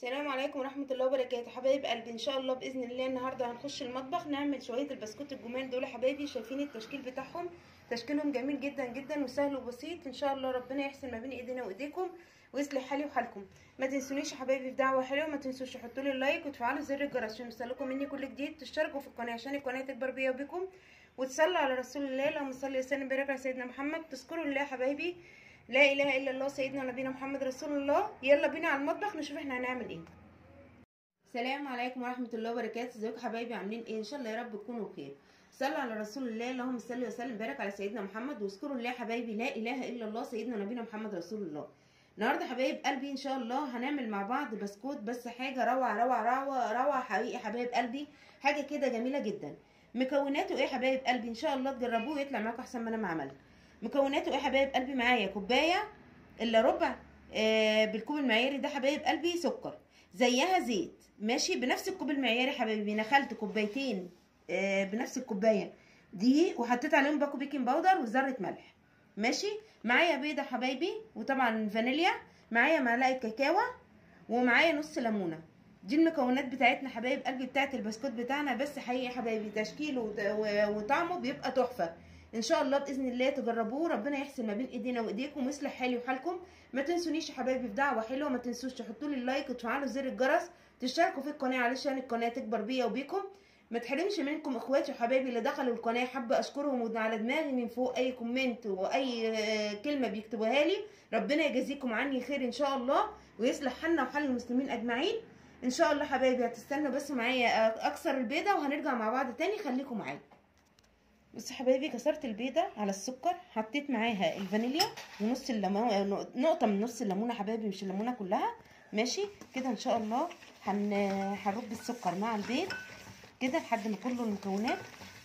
السلام عليكم ورحمة الله وبركاته حبايب قلبي ان شاء الله باذن الله النهارده هنخش المطبخ نعمل شوية البسكوت الجمال دول يا حبايبي شايفين التشكيل بتاعهم تشكيلهم جميل جدا جدا وسهل وبسيط ان شاء الله ربنا يحسن ما بين ايدينا وايديكم ويصلح حالي وحالكم ما تنسونيش يا حبايبي في دعوه حلوه ما تنسوش تحطوا لي اللايك وتفعلوا زر الجرس عشان يوصلكم مني كل جديد تشتركوا في القناه عشان القناه تكبر بيا وبكم وتصلوا على رسول الله اللهم صل وسلم وبارك على سيدنا محمد تذكروا الله يا حبايبي لا اله الا الله سيدنا نبينا محمد رسول الله يلا بينا على المطبخ نشوف احنا هنعمل ايه السلام عليكم ورحمه الله وبركاته ازيكم حبايبي عاملين ايه ان شاء الله يا رب تكونوا بخير صلوا على رسول الله اللهم صل وسلم وبارك على سيدنا محمد واذكروا الله يا حبايبي لا اله الا الله سيدنا نبينا محمد رسول الله النهارده حبايب قلبي ان شاء الله هنعمل مع بعض بسكوت بس حاجه روعه روعه روعه روعه حقيقي حبايب قلبي حاجه كده جميله جدا مكوناته ايه حبايب قلبي ان شاء الله تجربوه ويطلع معاكم احسن ما انا ما عملت مكوناته ايه حبايب قلبي معايا كوبايه الا ربع آه بالكوب المعياري ده حبايب قلبي سكر زيها زيت ماشي بنفس الكوب المعياري حبايبي نخلت كوبايتين آه بنفس الكوبايه دي وحطيت عليهم باكو بيكنج باودر وذره ملح ماشي معايا بيضه حبايبي وطبعا فانيليا معايا معلقه كاكاو ومعايا نص ليمونه دي المكونات بتاعتنا حبايب قلبي بتاعت البسكوت بتاعنا بس حقيقي حبايبي تشكيله وطعمه بيبقى تحفه ان شاء الله باذن الله تجربوه ربنا يحسن ما بين ايدينا وايديكم ويصلح حالي وحالكم ما تنسونيش يا حبايبي في دعوه حلوه ما تنسوش تحطوا لي اللايك وتفعلوا زر الجرس تشتركوا في القناه علشان القناه تكبر بيا وبيكم ما تحرمش منكم اخواتي وحبايبي اللي دخلوا القناه حابه اشكرهم على دماغي من فوق اي كومنت واي كلمه بيكتبوها لي ربنا يجازيكم عني خير ان شاء الله ويصلح حالنا وحال المسلمين اجمعين ان شاء الله حبايبي هتستنوا بس معايا اكسر البيضه وهنرجع مع بعض تاني خليكم معايا بص حبايبي كسرت البيضه على السكر حطيت معاها الفانيليا ونص الليمون نقطه من نص الليمونه حبايبي مش الليمونه كلها ماشي كده ان شاء الله هن هنرب السكر مع البيض كده لحد ما كل المكونات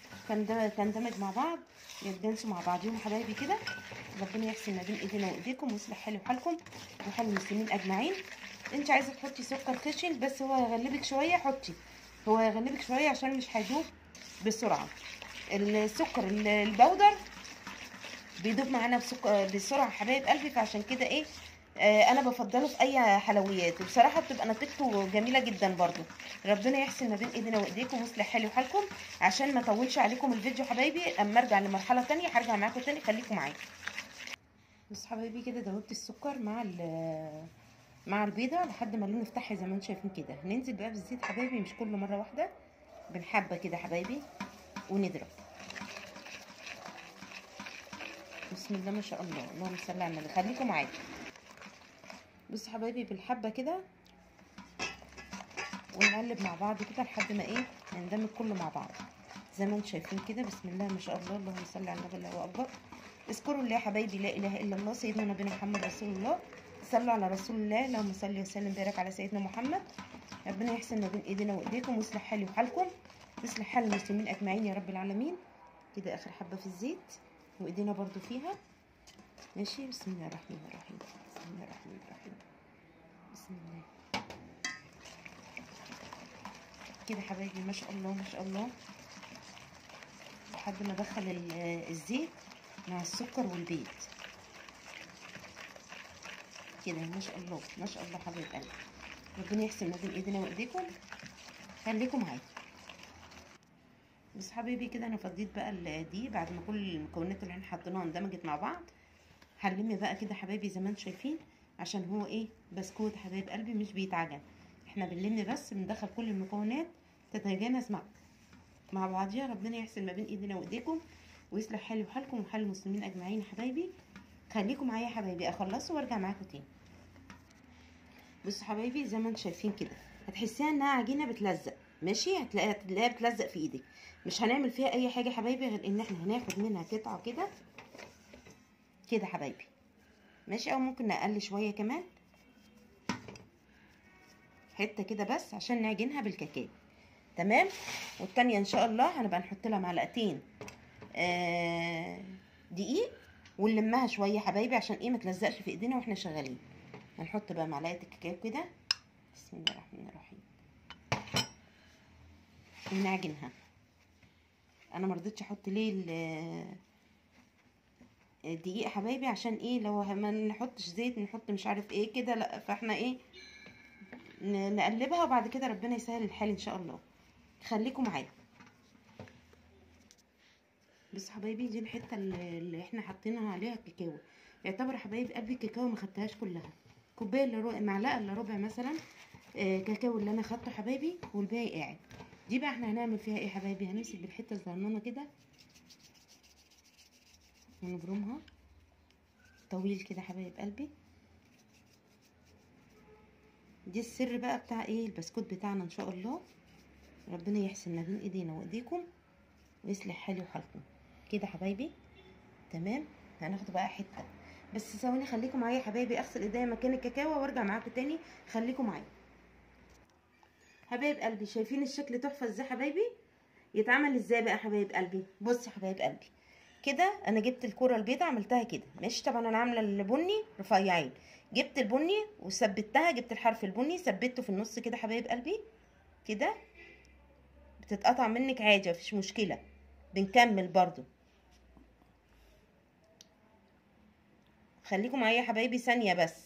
تندمج مع بعض يتجانسوا مع بعضيهم حبايبي كده ربنا يحسن ما بين ايدينا وايديكم ويصلح حالي وحالكم وحال المسلمين اجمعين انت عايزه تحطي سكر خشن بس هو هيغلبك شويه حطي هو هيغلبك شويه عشان مش هيدوب بسرعه السكر البودر بيدوب معانا بسرعه حبايب قلبي فعشان كده ايه آه انا بفضله في اي حلويات وبصراحه بتبقى نتيجته جميله جدا برضو ربنا يحسن ما بين ايدينا وايديكم ويصلح حالي وحالكم عشان ما اطولش عليكم الفيديو حبايبي اما ارجع لمرحله تانية هرجع معاكم تاني خليكم معايا بص حبايبي كده دوبت السكر مع مع البيضه لحد ما اللون يفتح زي ما انتم شايفين كده هننزل بقى بالزيت حبايبي مش كل مره واحده بالحبه كده حبايبي ونضرب بسم الله ما شاء الله اللهم صل على النبي خليكم معايا بصوا حبايبي بالحبه كده ونقلب مع بعض كده لحد ما ايه يندمج كله مع بعض زي ما انتم شايفين كده بسم الله ما شاء الله اللهم صل على النبي الله اكبر اذكروا الله يا حبايبي لا اله الا الله سيدنا نبينا محمد رسول الله صلوا على رسول الله اللهم صل وسلم وبارك على سيدنا محمد ربنا يحسن ما بين ايدينا وايديكم ويصلح حالي وحالكم يصلح حال المسلمين اجمعين يا رب العالمين كده اخر حبه في الزيت وايدينا برضو فيها ماشي بسم الله الرحمن الرحيم بسم الله الرحمن الرحيم بسم الله كده حبايبي ما شاء الله ما شاء الله لحد ما ادخل الزيت مع السكر والبيض كده ما شاء الله ما شاء الله حبايب قلبي ربنا يحسن ما بين ايدينا وايديكم خليكم معايا بس حبايبي كده انا فضيت بقى دي بعد ما كل المكونات اللي احنا حطيناها اندمجت مع بعض هنلم بقى كده حبايبي زي ما انتم شايفين عشان هو ايه بسكوت حبايب قلبي مش بيتعجن احنا بنلم بس بندخل كل المكونات تتجانس مع مع بعضيها ربنا يحسن ما بين ايدينا وايديكم ويصلح حالي وحالكم وحال المسلمين اجمعين حبايبي خليكم معايا يا حبايبي اخلصه وارجع معاكم تاني بصوا حبايبي زي ما انتم شايفين كده هتحسيها انها عجينه بتلزق ماشي هتلاقيها هتلاقيها بتلزق في ايدك مش هنعمل فيها اي حاجه حبايبي غير ان احنا هناخد منها قطعه كده كده حبايبي ماشي او ممكن نقل شويه كمان حته كده بس عشان نعجنها بالكاكاو تمام والتانية ان شاء الله هنبقى نحط لها معلقتين آه دقيق ونلمها شويه حبايبي عشان ايه ما تلزقش في ايدينا واحنا شغالين هنحط بقى معلقه الكاكاو كده بسم الله الرحمن الرحيم ونعجنها انا ما رضيتش احط ليه الدقيق يا حبايبي عشان ايه لو ما نحطش زيت نحط مش عارف ايه كده لا فاحنا ايه ن- نقلبها وبعد كده ربنا يسهل الحال ان شاء الله خليكم معايا بصوا حبايبي دي الحته اللي اللي احنا حاطينها عليها الكاكاو يعتبر يا حبايب قلبي الكاكاو ما خدتهاش كلها كوبايه الا ربع معلقه الا ربع مثلا آه كاكاو اللي انا خدته حبايبي والباقي قاعد دي بقى احنا هنعمل فيها ايه يا حبايبي هنمسك بالحته الصغننه كده ونبرمها طويل كده حبايب قلبي دي السر بقى بتاع ايه البسكوت بتاعنا ان شاء الله ربنا يحسن ما بين ايدينا وايديكم ويصلح حالي وحالكم كده حبايبي تمام هناخد بقى حته بس ثواني خليكم معايا يا حبايبي اغسل ايديا مكان الكاكاو وارجع معاكم تاني خليكم معايا حبايب قلبي شايفين الشكل تحفه ازاي حبايبي يتعمل ازاي بقى حبايب قلبي بص يا حبايب قلبي كده انا جبت الكره البيضاء عملتها كده ماشي طبعا انا عامله البني رفيعين جبت البني وثبتها جبت الحرف البني ثبته في النص كده حبايب قلبي كده بتتقطع منك عادي مفيش مشكله بنكمل برضو خليكم معايا يا حبايبي ثانيه بس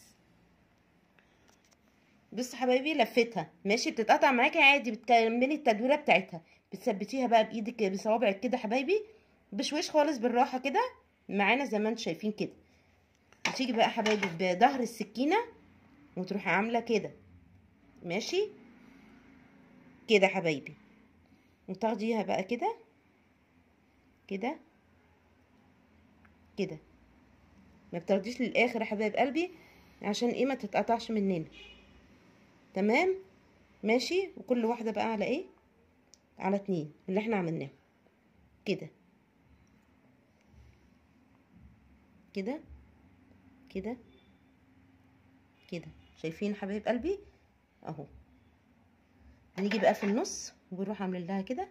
بصوا حبايبي لفتها ماشي بتتقطع معاكي عادي بتكملي التدويره بتاعتها بتثبتيها بقى بايدك بصوابعك كده حبايبي بشويش خالص بالراحه كده معانا زي ما انتم شايفين كده وتيجي بقى حبايبي بظهر السكينه وتروحي عامله كده ماشي كده حبايبي وتاخديها بقى كده كده كده ما بتاخديش للاخر يا حبايب قلبي عشان ايه ما تتقطعش مننا تمام ماشي وكل واحده بقى على ايه على اتنين اللي احنا عملناه كده كده كده كده شايفين حبايب قلبي اهو هنيجي بقى في النص وبنروح عاملين لها كده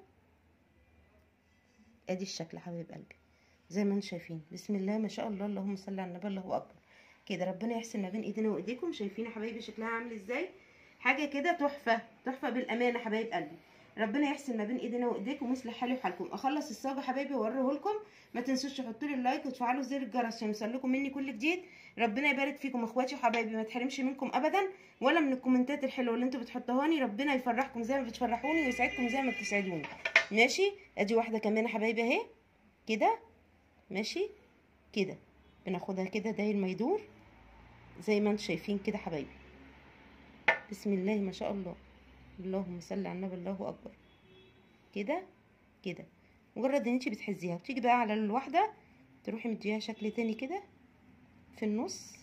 ادي الشكل حبايب قلبي زي ما انتم شايفين بسم الله ما شاء الله اللهم صل على النبي الله اكبر كده ربنا يحسن ما بين ايدينا وايديكم شايفين يا حبايبي شكلها عامل ازاي حاجه كده تحفه تحفه بالامانه حبايب قلبي ربنا يحسن ما بين ايدينا وايديكم ويصلح حالي وحالكم اخلص الصاجه حبايبي واوريه لكم ما تنسوش تحطوا لي اللايك وتفعلوا زر الجرس عشان يوصلكم مني كل جديد ربنا يبارك فيكم اخواتي وحبايبي ما تحرمش منكم ابدا ولا من الكومنتات الحلوه اللي انتوا بتحطوها لي ربنا يفرحكم زي ما بتفرحوني ويسعدكم زي ما بتسعدوني ماشي ادي واحده كمان يا حبايبي اهي كده ماشي كده بناخدها كده داير ما يدور زي ما انتم شايفين كده حبايبي بسم الله ما شاء الله اللهم صل على النبي الله اكبر كده كده مجرد ان انت بتحزيها وتيجي بقى على الواحده تروحي مديها شكل تاني كده في النص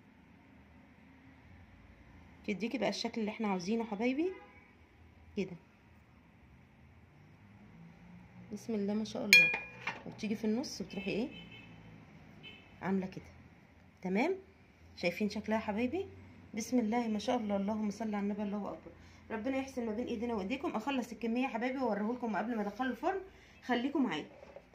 تديكي بقى الشكل اللي احنا عاوزينه حبايبي كده بسم الله ما شاء الله وتيجي في النص وتروحي ايه عامله كده تمام شايفين شكلها يا حبايبي بسم الله ما شاء الله اللهم صل على النبي الله اكبر ربنا يحسن ما بين ايدينا وايديكم اخلص الكميه يا حبايبي واوريه لكم قبل ما ادخله الفرن خليكم معايا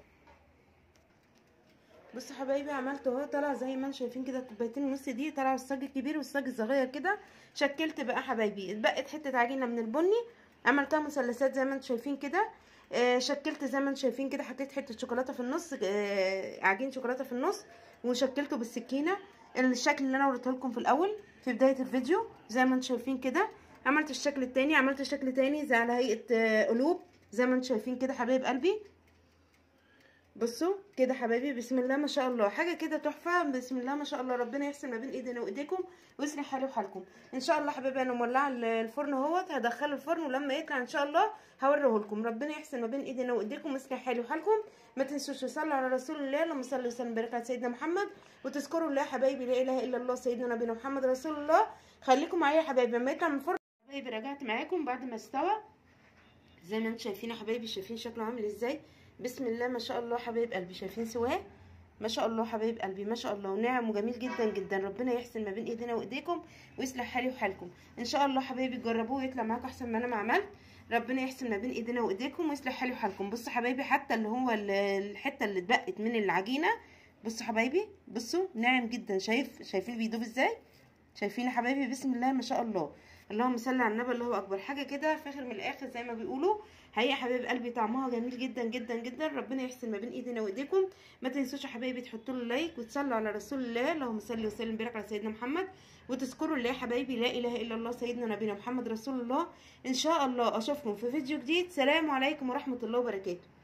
بصوا حبايبي عملت اهو طلع زي ما انتم شايفين كده كوبايتين ونص دي طلعوا الصاج الكبير والصاج الصغير كده شكلت بقى حبايبي اتبقت حته عجينه من البني عملتها مثلثات زي ما انتم شايفين كده آه شكلت زي ما انتم شايفين كده حطيت حته شوكولاته في النص آه عجين شوكولاته في النص وشكلته بالسكينه الشكل اللي انا وريته لكم في الاول في بدايه الفيديو زي ما انتم شايفين كده عملت الشكل التاني عملت شكل تاني زي على هيئه آه قلوب زي ما انتم شايفين كده حبايب قلبي بصوا كده حبايبي بسم الله ما شاء الله حاجه كده تحفه بسم الله ما شاء الله ربنا يحسن ما بين ايدينا وايديكم ويصلح حالي وحالكم ان شاء الله حبايبي انا مولعه الفرن اهوت هدخله الفرن ولما يطلع ان شاء الله هوريه لكم ربنا يحسن ما بين ايدينا وايديكم ويصلح حالي وحالكم ما تنسوش تصلوا على رسول الله اللهم صل وسلم وبارك على سيدنا محمد وتذكروا الله يا حبايبي لا اله الا الله سيدنا نبينا محمد رسول الله خليكم معايا يا حبايبي لما يطلع من الفرن حبايبي رجعت معاكم بعد ما استوى زي ما انتم شايفين يا حبايبي شايفين شكله عامل ازاي بسم الله ما شاء الله حبايب قلبي شايفين سواه ما شاء الله حبايب قلبي ما شاء الله وناعم وجميل جدا جدا ربنا يحسن ما بين ايدينا وايديكم ويصلح حالي وحالكم ان شاء الله حبايبي جربوه ويطلع معاكم احسن ما انا ما عملت ربنا يحسن ما بين ايدينا وايديكم ويصلح حالي وحالكم بصوا حبايبي حتى اللي هو الحته اللي اتبقت من العجينه بصوا حبايبي بصوا ناعم جدا شايف شايفين بيدوب ازاي شايفين يا حبايبي بسم الله ما شاء الله اللهم صل على النبي الله اكبر حاجه كده فاخر من الاخر زي ما بيقولوا هي يا حبايب قلبي طعمها جميل جدا جدا جدا ربنا يحسن ما بين ايدينا وايديكم ما تنسوش يا حبايبي تحطوا له لايك وتصلوا على رسول الله اللهم صل وسلم وبارك على سيدنا محمد وتذكروا الله يا حبايبي لا اله الا الله سيدنا نبينا محمد رسول الله ان شاء الله اشوفكم في فيديو جديد سلام عليكم ورحمه الله وبركاته